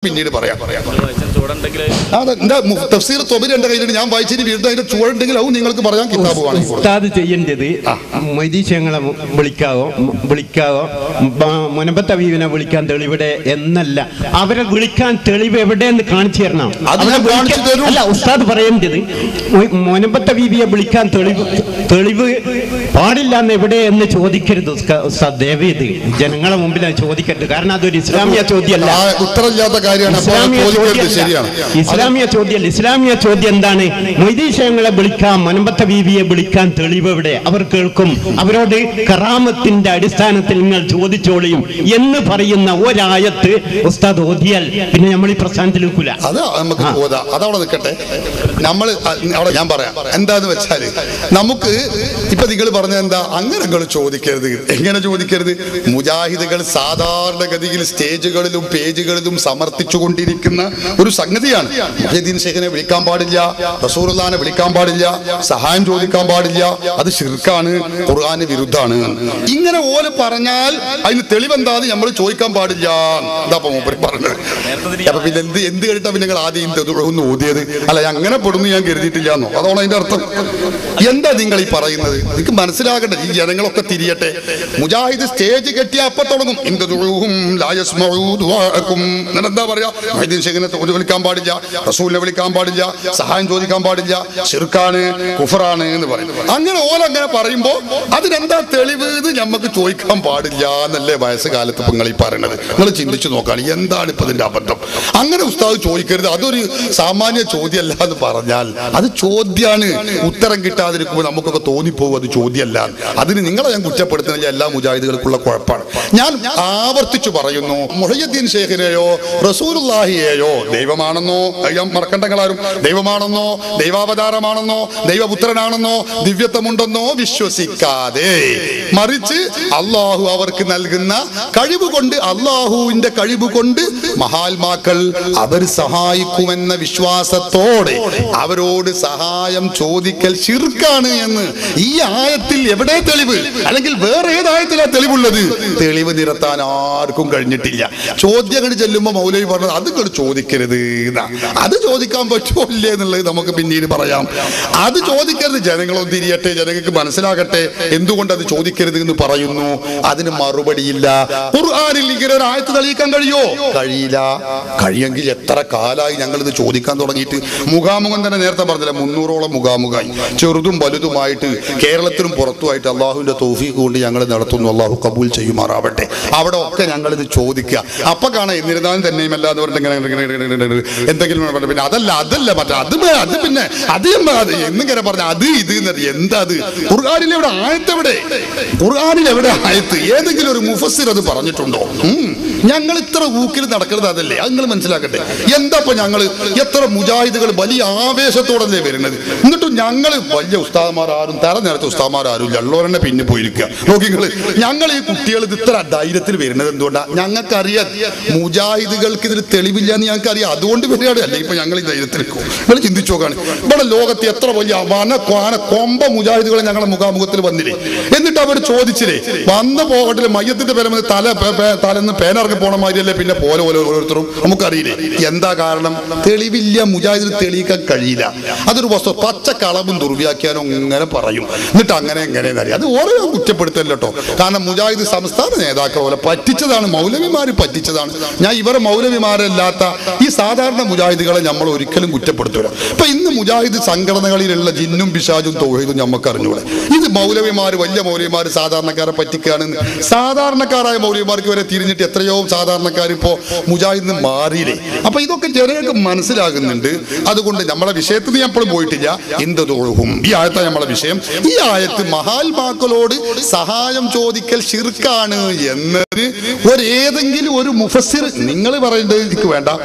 പിന്നീട് പറയാം വായിച്ചാൽ ചൂടുണ്ടെങ്കിൽ അതെ എന്റെ മു- തഫ്സീർ തൊബരി എന്റെ കയ്യിലുണ്ട് ഞാൻ വായിച്ചിട്ട് വീണ്ടും അതിന്റെ ചുവടുണ്ടെങ്കിൽ അതും നിങ്ങൾക്ക് പറയാം കിതാബ് വേണമെങ്കിൽ കൊടുക്കാം. ഉസ്താദ് ചെയ്യേണ്ടത് മൈതീശങ്ങളെ വിളിക്കാവോ ഉം, വിളിക്കാവോ ബ- മുനമ്പത്ത് അബീബിനെ വിളിക്കാൻ തെളിവിടെ എന്നല്ല അവരെ വിളിക്കാൻ തെളിവ് എവിടെയെന്ന് കാണിച്ചു തരണം അത് അവരെ ഞാൻ വിളിക്കാൻ- കാണിച്ചു തരും. അല്ല ഉസ്താദ് പറയേണ്ടത് മൊ- മുനമ്പത്ത് ബീവിയെ വിളിക്കാൻ തെളിവ് തെളിവ് പാടില്ല എന്ന് എവിടെ എന്ന് ചോദിക്കരുത് ഉസ്ക- ഉസ്താദ് ദേവീത് ജനങ്ങളെ മുമ്പിൽ അത് ചോദിക്കരുത് കാരണം അതൊരു ഇസ്ലാമിയ ചോദ്യമല്ല ആ ഉത്തരമില്ലാത്ത കാര്യമാണ് അപ്പോൾ അത് ഇസ്ലാമിയ ചോദിക്കരുത് ചോദ്യമല്ല. ശരിയാണ് ഇസ്ലാമിയ ചോദ്യമല്ല ഇസ്ലാമിയ ചോദ്യം എന്താണ് മൊയ്തീശങ്ങളെ വിളിക്കാം മനമ്പത്ത ബീവിയെ വിളിക്കാൻ തെളിവ് എവിടെ അവർ കേൾക്കും അവരോട് കറാമത്തിന്റെ അടിസ്ഥാനത്തിൽ നിങ്ങൾ ചോദിച്ചോളിയും എന്ന് പറയുന്ന ഒരായത്ത് ഉസ്താദ് ഓതിയാൽ പിന്നെ നമ്മൾ ഈ പ്രസ്ഥാനത്തിൽ നിൽക്കൂല അത് നമുക്ക് പോതാ അതവിടെ നിൽക്കട്ടെ നമ്മൾ അവിടെ ഞാൻ പറയാം എന്താന്ന് വെച്ചാല് നമുക്ക് ഇപ്പൊ നിങ്ങൾ പറഞ്ഞ എന്താ അങ്ങനെ നിങ്ങൾ ചോദിക്കരുത് എങ്ങനെ ചോദിക്കരുത് മുജാഹിദുകൾ സാധാരണഗതിയിൽ സ്റ്റേജുകളിലും പേജുകളിലും സമർത്ഥിച്ചു കൊണ്ടിരിക്കുന്ന ഒരു സംഗതിയാണ് മുഹീദ്ദീൻ ഷെയ്ഖിനെ വിളിക്കാൻ പാടില്ല റസൂറുല്ലാനെ വിളിക്കാൻ പാടില്ല സഹായം ചോദിക്കാൻ പാടില്ല അത് ഷിർക്കാണ് ഖുർആന് വിരുദ്ധാണ് ഇങ്ങനെ ഓല് പറഞ്ഞാൽ അതിന് തെളിവെന്താന്ന് നമ്മൾ ചോദിക്കാൻ പാടില്ല എന്താ ഇപ്പൊ മൂപ്പര് പറഞ്ഞത് അപ്പൊ പിന്നെ എന്ത് എന്ത് കേട്ടിട്ടാ പിന്നെ നിങ്ങൾ ആദ്യം ഒന്ന് ഓതിയത് അല്ല അങ്ങനെ പെടുന്നു ഞാൻ കരുതിയിട്ടില്ല എന്നോ അതാണ് അതിന്റെ അർത്ഥം എന്താ നിങ്ങൾ ഈ പറയുന്നത് നിങ്ങൾക്ക് മനസ്സിലാകട്ടെ ഈ ജനങ്ങളൊക്കെ തിരിയട്ടെ മുജാഹിദ് സ്റ്റേജ് കെട്ടിയ അപ്പൊ തുടങ്ങും ഇന്ത ദുഊഹും ലാ യസ്മഊ ദുആഅക്കും. എന്നിട്ട് എന്താ പറയാ മൊഹീദ്ദീൻ ഷെയ്ഖിനെ തൊ- വിളിക്കാൻ പാടില്ല റസൂലിനെ വിളിക്കാൻ പാടില്ല സഹായം ചോദിക്കാൻ പാടില്ല ഷിർക്കാണ് കുഫറാണ് എന്ന് പറയും അങ്ങനെ ഓല അങ്ങനെ പറയുമ്പോ അതിനെന്താ തെളിവ് എന്ന് നമുക്ക് ചോദിക്കാൻ പാടില്ല എന്നല്ലേ വയസ്സുകാലത്ത് ഇപ്പൊ നിങ്ങൾ ഈ പറയണത് നിങ്ങൾ ചിന്തിച്ചു നോക്കാണ് എന്താണ് ഇപ്പൊ ഇതിന്റെ അബദ്ധം അങ്ങനെ ഉസ്താദ് ചോദിക്കരുത് അതൊരു സാമാന്യ ചോദ്യമല്ല എന്ന് പറഞ്ഞാൽ അത് ചോദ്യമാണ് ഉത്തരം കിട്ടാതിരിക്കുമ്പോൾ നമുക്കൊക്കെ തോന്നിപ്പോകും അത് ചോദ്യമല്ല അതിന് നിങ്ങളെ ഞാൻ കുറ്റപ്പെടുത്തുന്നില്ല എല്ലാ മുജാഹിദുകൾക്കുള്ള കുഴപ്പമാണ് ഞാൻ ആവർത്തിച്ചു പറയുന്നു മുഹയ്യദ്ദീൻ ഷേഖിനെയോ റസൂലുള്ളാഹിയെയോ ദൈവമാണെന്നോ ഞാൻ മറക്കണ്ടങ്ങളാരും ദൈവമാണെന്നോ ദൈവാവതാരമാണെന്നോ ദൈവപുത്രനാണെന്നോ ദിവ്യത്വമുണ്ടെന്നോ വിശ്വസിക്കാതെ മറിച്ച് അള്ളാഹു അവർക്ക് നൽകുന്ന കഴിവ് കൊണ്ട് അള്ളാഹുവിന്റെ കഴിവ് കൊണ്ട് മഹാത്മാക്കൾ അവർ സഹായിക്കുമെന്ന വിശ്വാസത്തോടെ അവരോട് സഹായം ചോദിക്കൽ ശിർക്കാണ് എന്ന് ഈ ആയത്തിൽ എവിടെ തെളിവ് അല്ലെങ്കിൽ വേറെ ഏതായത്തിലാ തെളിവുള്ളത് തെളിവ് നിരത്താൻ ആർക്കും കഴിഞ്ഞിട്ടില്ല ചോദ്യങ്ങൾ ചെല്ലുമ്പോൾ മൗലവി പറഞ്ഞത് അത് നിങ്ങൾ ചോദിക്കരുത് എന്നാ. അത് ചോദിക്കാൻ പറ്റുമോ ഇല്ലേ എന്നുള്ളത് നമുക്ക് പിന്നീട് പറയാം അത് ചോദിക്കരുത് ജനങ്ങളൊന്നും തിരിയട്ടെ ജനങ്ങൾക്ക് മനസ്സിലാകട്ടെ എന്തുകൊണ്ട് അത് ചോദിക്കരുത് എന്ന് പറയുന്നു അതിന് മറുപടിയില്ല ഖുർആനിൽ ഇങ്ങനെ ഒരു ആയത്ത് തെളിയിക്കാൻ കഴിയോ കഴിയില്ല കഴിയെങ്കിൽ എത്ര കാലായി ഞങ്ങൾ ഇത് ചോദിക്കാൻ തുടങ്ങിയിട്ട് മുഖാമുഖം തന്നെ നേരത്തെ പറഞ്ഞില്ല മുന്നൂറോളം മുഖാമുഖമായി ചെറുതും വലുതുമായിട്ട് കേരളത്തിലും പുറത്തുമായിട്ട് അള്ളാഹുവിന്റെ തോഫീക്ക് കൊണ്ട് ഞങ്ങൾ നടത്തുന്നു അള്ളാഹു കബൂൽ ചെയ്യുമാറാവട്ടെ അവിടെ ഒക്കെ ഞങ്ങൾ ഇത് ചോദിക്കുക അപ്പൊ കാണാം എന്നിരുന്നാലും തന്നെയും അല്ല എന്ന് പറഞ്ഞിട്ട് ഇങ്ങനെ ഇങ്ങനെ ഇങ്ങനെ ഇങ്ങനെ ഇങ്ങനെ എന്തെങ്കിലും പറഞ്ഞ് പിന്നെ അതല്ല അതല്ല മറ്റേ അത് വേ- അത് പിന്നെ അത് ഞാൻ അത് എന്നിങ്ങനെ പറഞ്ഞ അത് ഇത് എന്നത് എന്താ അത് ഖുർആാനിൽ എവിടെ ആയത്ത് എവിടെ ഖുർആാനിൽ എവിടെ ആയത്ത് ഏതെങ്കിലും ഒരു മുഫസ്സിർ അത് പറഞ്ഞിട്ടുണ്ടോ ഉം. ഞങ്ങൾ ഇത്ര ഊക്കിൽ നടക്കുന്നത് അതല്ലേ അത് നിങ്ങൾ മനസ്സിലാക്കട്ടെ എന്താ ഇപ്പൊ ഞങ്ങൾ എത്ര മുജാഹിദുകൾ വലിയ ആവേശത്തോടല്ലേ വരുന്നത് എന്നിട്ടും ഞങ്ങൾ വലിയ ഉസ്താദന്മാർ ആരും തല നേരത്തെ ഉസ്താദന്മാർ ആരും ഉള്ളവരെന്നെ പിന്നെ പോയിരിക്കുക നോക്കിങ്ങള് ഞങ്ങൾ ഈ കുട്ടികൾ ഇത് ഇത്ര ധൈര്യത്തിൽ വരുന്നത് എന്തുകൊണ്ടാണ് ഞങ്ങൾക്കറിയാം മുജാഹിദുകൾക്ക് ഇതിന് തെളിവില്ല എന്ന് ഞങ്ങൾക്ക് അറിയാം അതുകൊണ്ട് വരികയാണ് അല്ലേ ഇപ്പൊ ഞങ്ങൾ ഈ ധൈര്യത്തിൽ നിങ്ങൾ ചിന്തിച്ചു നോക്കാണ് ഇവിടെ ലോകത്ത് എത്ര വലിയ വന ക്വാന കൊമ്പ മുജാഹിദുകൾ ഞങ്ങളുടെ മുഖാമുഖത്തിൽ വന്നില്ലേ എന്നിട്ട് അവർ ചോദിച്ചില്ലേ വന്ന പോകട്ടില്ല മയ്യത്തിന്റെ പേരെ തല പേ- പേ- തലന്ന് പേനിറങ്ങി പോണ മാതിരിയല്ലേ പിന്നെ പോലെ പോലെ ഓരോരുത്തരും നമുക്കറിയില്ലേ എന്താ കാരണം തെളിവില്ല മുജാഹിദിന് തെളിയിക്കാൻ കഴിയില്ല അതൊരു വസ്തു പച്ച കളവും ദുർവ്യാഖ്യാനവും ഇങ്ങനെ പറയും എന്നിട്ട് അങ്ങനെ എങ്ങനെ അറിയാം അത് ഓരോ കുറ്റപ്പെടുത്തല്ല കേട്ടോ കാരണം മുജാഹിദ് സംസ്ഥാന നേതാക്കൾ പോലെ പറ്റിച്ചതാണ് മൗലവിമാര് പറ്റിച്ചതാണ് ഞാൻ ഇവരെ മൗലവിമാരല്ലാത്ത ഈ സാധാരണ മുജാഹിദുകളെ നമ്മൾ ഒരിക്കലും കുറ്റപ്പെടുത്തൂല ഇപ്പൊ ഇന്ന് മുജാഹിദ് സംഘടനകളിലുള്ള ജിന്നും പിശാജും തൗഹീദും നമുക്ക് അറിഞ്ഞൂടെ ഇത് മൗലവിമാര് വലിയ മൗലവിമാര് സാധാരണക്കാരെ പറ്റിക്കുകയാണെന്ന് സാധാരണക്കാരായ മൗലവിമാർക്ക് വരെ തിരിഞ്ഞിട്ട് എത്രയോ സാധാരണക്കാർ ഇപ്പോ മുജാഹിദിന് മാറിയില്ലേ അപ്പൊ ഇതൊക്കെ ജനങ്ങൾക്ക് മനസ്സിലാകുന്നുണ്ട് അതുകൊണ്ട് നമ്മളെ വിഷയത്തിൽ ഞാൻ എപ്പോഴും പോയിട്ടില്ല എന്തൊഴുകും ഈ ആയത്ത നമ്മളെ വിഷയം ഈ ആയത്ത് മഹാത്മാക്കളോട് സഹായം ചോദിക്കൽ ഷിർക്കാണ് എന്നതിന് ഒരേതെങ്കിലും ഒരു മുഫസ്സിർ നിങ്ങൾ പറയേണ്ടത് എനിക്ക് വേണ്ട ഞാൻ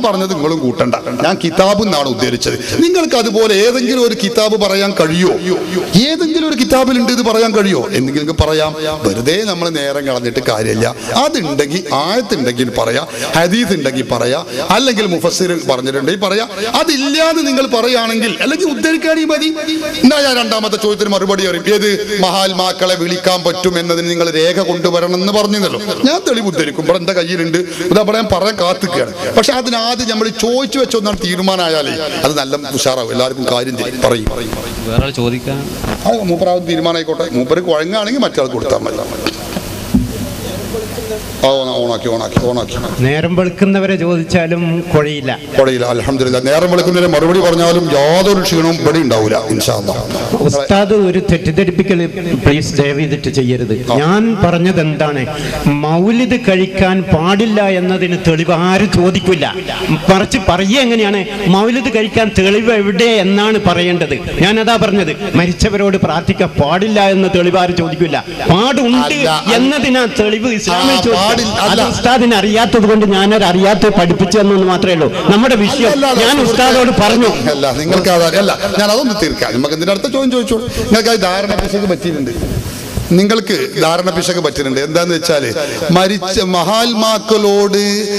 പറഞ്ഞത് നിങ്ങളും കൂട്ടണ്ട ഞാൻ കിതാബ് എന്നാണ് ഉദ്ദേശിച്ചത് നിങ്ങൾക്ക് അതുപോലെ ഏതെങ്കിലും ഒരു കിതാബ് പറയാൻ കഴിയോ ഏതെങ്കിലും ഒരു കിതാബിലുണ്ട് ഇത് പറയാൻ കഴിയോ എന്തെങ്കിലും നിങ്ങൾക്ക് പറയാം വെറുതെ നമ്മൾ നേരം കളഞ്ഞിട്ട് കാര്യമില്ല അതുണ്ടെങ്കിൽ ആയത്തുണ്ടെങ്കിൽ പറയാം ഹദീസ് ഉണ്ടെങ്കിൽ പറയാം അല്ലെങ്കിൽ മുഫസ്സിർ പറഞ്ഞിട്ടുണ്ടെങ്കിൽ പറയാം അതില്ലാതെ നിങ്ങൾ പറയുകയാണെങ്കിൽ അല്ലെങ്കിൽ ഉദ്ധരിക്കാണെങ്കിൽ മതി എന്നാ ഞാൻ രണ്ടാമത്തെ ചോദ്യത്തിന് മറുപടി അറിയും ഏത് മഹാത്മാക്കളെ വിളിക്കാൻ പറ്റും എന്നതിന് നിങ്ങൾ രേഖ കൊണ്ടുവരണം എന്ന് പറഞ്ഞല്ലോ ഞാൻ തെളിവ് ഉദ്ധരിക്കും ഇവിടെ എന്റെ കയ്യിലുണ്ട് ഇതാ പറയാൻ പറയാൻ കാത്തിക്കുകയാണ് പക്ഷെ അതിനാദ്യം നമ്മൾ ചോദിച്ചു വെച്ചൊന്നാണ് തീരുമാനമായാലേ അത് നല്ല ഉഷാറാവും എല്ലാവർക്കും കാര്യം ചെയ്യും പറയും വേറെ ആൾ ചോദിക്കാൻ അത് മൂപ്പരാവും തീരുമാനമായിക്കോട്ടെ മൂപ്പര് കുഴങ്ങാണെങ്കിൽ മറ്റേ കൊടുത്താൽ മതി ആ ഓണ- ഓണാക്കി ഓണാക്കി ഓണാക്കി നേരം വെളുക്കുന്നവരെ ചോദിച്ചാലും കുഴയില്ല കുഴയില്ല അലഹമില്ല നേരം വിളിക്കുന്നതിന് മറുപടി പറഞ്ഞാലും യാതൊരു ക്ഷീണവും ഇവിടെ ഉണ്ടാവില്ല ഇൻഷാല്ലാ ഉസ്താദ് ഒരു തെറ്റിദ്ധരിപ്പിക്കൽ പ്ലീസ് ദയവ് ചെയ്തിട്ട് ചെയ്യരുത് ഞാൻ പറഞ്ഞത് എന്താണ് മൗലിദ് കഴിക്കാൻ പാടില്ല എന്നതിന് തെളിവ് ആരും ചോദിക്കില്ല മറിച്ച് പറയുക എങ്ങനെയാണ് മൗലിദ് കഴിക്കാൻ തെളിവ് എവിടെ എന്നാണ് പറയേണ്ടത് ഞാൻ അതാ പറഞ്ഞത് മരിച്ചവരോട് പ്രാർത്ഥിക്കാൻ പാടില്ല എന്ന തെളിവ് ആരും ചോദിക്കില്ല പാടുണ്ട് അല്ല, അല്ല. എന്നതിനാ തെളിവ് ഇസ്ലാമിൽ ആ, ചോദിക്കുക. പാടില്ല, അത് അല്ല. ഉസ്താദിന് അറിയാത്തത് കൊണ്ട് ഞാനത് അറിയാത്തത് പഠിപ്പിച്ചു തന്നെന്ന് മാത്രമേ ഉള്ളൂ നമ്മുടെ വിഷയം അല്ല, അല്ല, ഞാൻ സുഹൃത്തേ, ഉസ്താദോട് പറഞ്ഞു അല്ല നിങ്ങൾക്ക് അത് അല്ല ഞാൻ അതൊന്ന് തീർക്കാം നമുക്ക് ഇതിന്റെ അടുത്ത ചോദ്യം ചോദിച്ചോളൂ നിങ്ങൾക്ക് അത് ധാരണ പിശക് പറ്റിയിട്ടുണ്ട് നിങ്ങൾക്ക് ധാരണ പിശക് പറ്റുന്നുണ്ട് എന്താന്ന് വെച്ചാല് മരിച്ച മഹാത്മാക്കളോട്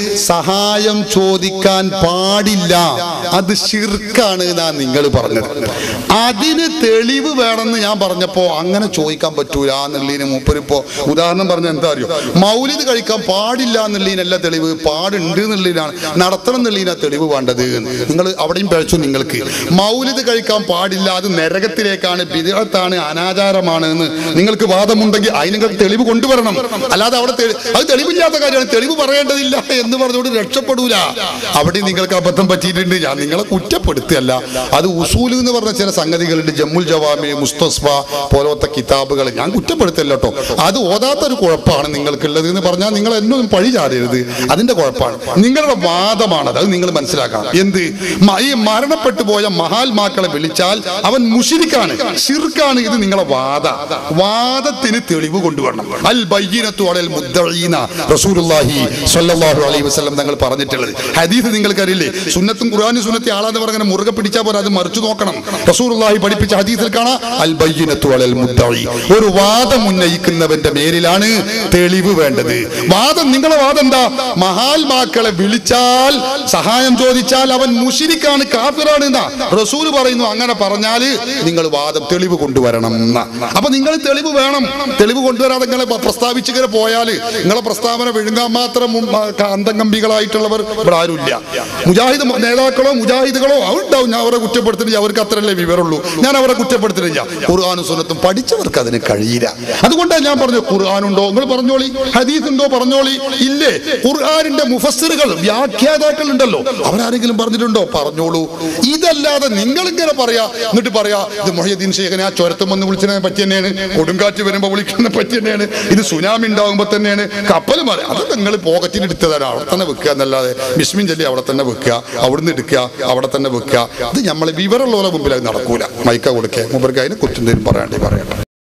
സഹായം ചോദിക്കാൻ പാടില്ല അത് ഷിർക്കാണ് എന്നാ നിങ്ങൾ പറഞ്ഞത് അതിന് തെളിവ് വേണമെന്ന് ഞാൻ പറഞ്ഞപ്പോ അങ്ങനെ ചോദിക്കാൻ പറ്റൂല എന്നുള്ളതിന് മൂപ്പരിപ്പോ ഉദാഹരണം പറഞ്ഞ എന്താ അറിയോ മൗലിദ് കഴിക്കാൻ പാടില്ല എന്നുള്ളതിനല്ല തെളിവ് പാടുണ്ട് എന്നുള്ളതിനാണ് നടത്തണം എന്നുള്ളതിനാ തെളിവ് വേണ്ടത് നിങ്ങൾ അവിടെയും പഴച്ചു നിങ്ങൾക്ക് മൗലിദ് കഴിക്കാൻ പാടില്ല അത് നരകത്തിലേക്കാണ് ബിദഅത്താണ് അനാചാരമാണ് എന്ന് നിങ്ങൾക്ക് വാദമുണ്ടെങ്കിൽ അതിന് നിങ്ങൾക്ക് തെളിവ് കൊണ്ടുവരണം അല്ലാതെ അവിടെ തെളി- അത് തെളിവില്ലാത്ത കാര്യമാണ് തെളിവ് പറയേണ്ടതില്ല എന്ന് പറഞ്ഞുകൊണ്ട് രക്ഷപ്പെടൂല അവിടെ നിങ്ങൾക്ക് അബദ്ധം പറ്റിയിട്ടുണ്ട് ഞാൻ നിങ്ങളെ കുറ്റപ്പെടുത്തുകയല്ല അത് ഉസൂൽ എന്ന് പറഞ്ഞ ചില സംഗതികളുണ്ട് ജമ്മുൽ ജവാമി മുസ്തസ്ഫ പോലത്തെ കിതാബുകൾ ഞാൻ കുറ്റപ്പെടുത്തല്ല കേട്ടോ അത് ഓതാത്തൊരു കുഴപ്പമാണ് നിങ്ങൾക്കുള്ളത് എന്ന് പറഞ്ഞാൽ നിങ്ങൾ എന്നൊന്നും പഴി ചാടരുത് അതിന്റെ കുഴപ്പമാണ് നിങ്ങളുടെ വാദമാണത് അത് നിങ്ങൾ മനസ്സിലാക്കണം എന്ത് മ- ഈ മരണപ്പെട്ടു പോയ മഹാത്മാക്കളെ വിളിച്ചാൽ അവൻ മുഷിരിക്കാണ് ഷിർക്കാണ് ഇത് നിങ്ങളെ വാദ വാദത്തിന് തെളിവ് കൊണ്ടുവരണം അൽ ബയ്യിനത്തു അലൽ മുദ്ദഈന റസൂലുള്ളാഹി സ്വല്ലല്ലാഹു അലൈഹി വസല്ലം തങ്ങൾ പറഞ്ഞിട്ടുള്ളത് ഹദീസ് നിങ്ങൾക്കറിയില്ലേ സുന്നത്തും ഖുർആനും സുന്നത്തി ആളാന്ന് പറഞ്ഞ മുറുകെ പിടിച്ചാൽ പോരാ അത് മറിച്ചു നോക്കണം റസൂലുള്ളാഹി പഠിപ്പിച്ച ഹദീസിൽ കാണാം അൽ ബയ്യിനത്തു അലൽ മുദ്ദഈ ഒരു വാദം ഉന്നയിക്കുന്നവന്റെ മേലിലാണ് തെളിവ് വേണ്ടത് വാദം നിങ്ങളെ വാദം എന്താ മഹാത്മാക്കളെ വിളിച്ചാൽ സഹായം ചോദിച്ചാൽ അവൻ മുഷിരിക്കാണ് കാഫിറാണ് എന്നാ റസൂൽ പറയുന്നു അങ്ങനെ പറഞ്ഞാല് നിങ്ങൾ വാദം തെളിവ് കൊണ്ടുവരണം എന്നാ അപ്പൊ നിങ്ങൾ തെളിവ് വേണം തെളിവ് കൊണ്ടുവരാതെ നിങ്ങളെ പ- പ്രസ്താവിച്ച് ഇങ്ങനെ പോയാല് നിങ്ങളെ പ്രസ്താവന വിഴുങ്ങാൻ മാത്രം മും- ആ, ക- അന്തംഗംബികളായിട്ടുള്ളവർ ഇവിടെ ആരുമില്ല മുജാഹിദ് മ- നേതാക്കളോ മുജാഹിദുകളോ അവരുണ്ടാവും ഞാൻ അവരെ കുറ്റപ്പെടുത്തുന്നില്ല അവർക്ക് അത്രയല്ലേ വിവരമുള്ളൂ ഞാൻ അവരെ കുറ്റപ്പെടുത്തുന്നില്ല ഖുർആാനും സുന്നത്തും പഠിച്ചവർക്ക് അതിന് കഴിയില്ല അതുകൊണ്ടാണ് ഞാൻ പറഞ്ഞു ഖുർആാനുണ്ടോ നിങ്ങൾ പറഞ്ഞോളി ഹദീസ് ഉണ്ടോ പറഞ്ഞോളി ഇല്ലേ ഖുർആാനിന്റെ മുഫസ്സിറുകൾ വ്യാഖ്യാതാക്കൾ ഉണ്ടല്ലോ അവരാരെങ്കിലും പറഞ്ഞിട്ടുണ്ടോ പറഞ്ഞോളൂ ഇതല്ലാതെ നിങ്ങൾ ഇങ്ങനെ പറയാ എന്നിട്ട് പറയാ ഇത് മൊഹീദ്ദീൻ ശേഖനെ ആ ചുരത്തും വന്ന് വിളിച്ചതിനെ പറ്റി തന്നെയാണ് കൊടുങ്കാറ്റ് വരുമ്പോ വിളിക്കുന്ന പറ്റി തന്നെയാണ് ഇത് സുനാമി ഉണ്ടാകുമ്പോ തന്നെയാണ് കപ്പൽ മാറി അത് നിങ്ങൾ പോക്കറ്റിൽ എടുത്തതാണ് അവിടെ തന്നെ വെക്കുക എന്നല്ലാതെ ബിസ്മിൻ ചൊല്ലി അവിടെ തന്നെ വെക്കുക അവിടുന്ന് എടുക്കുക അവിടെ തന്നെ വെക്കുക ഇത് നമ്മളെ വിവരമുള്ളവരെ മുമ്പിൽ അത് നടക്കൂല മൈക്ക കൊടുക്കുക മുമ്പർക്ക് അതിനെ കുറ്റം പറയാണ്ടി പറയട്ടെ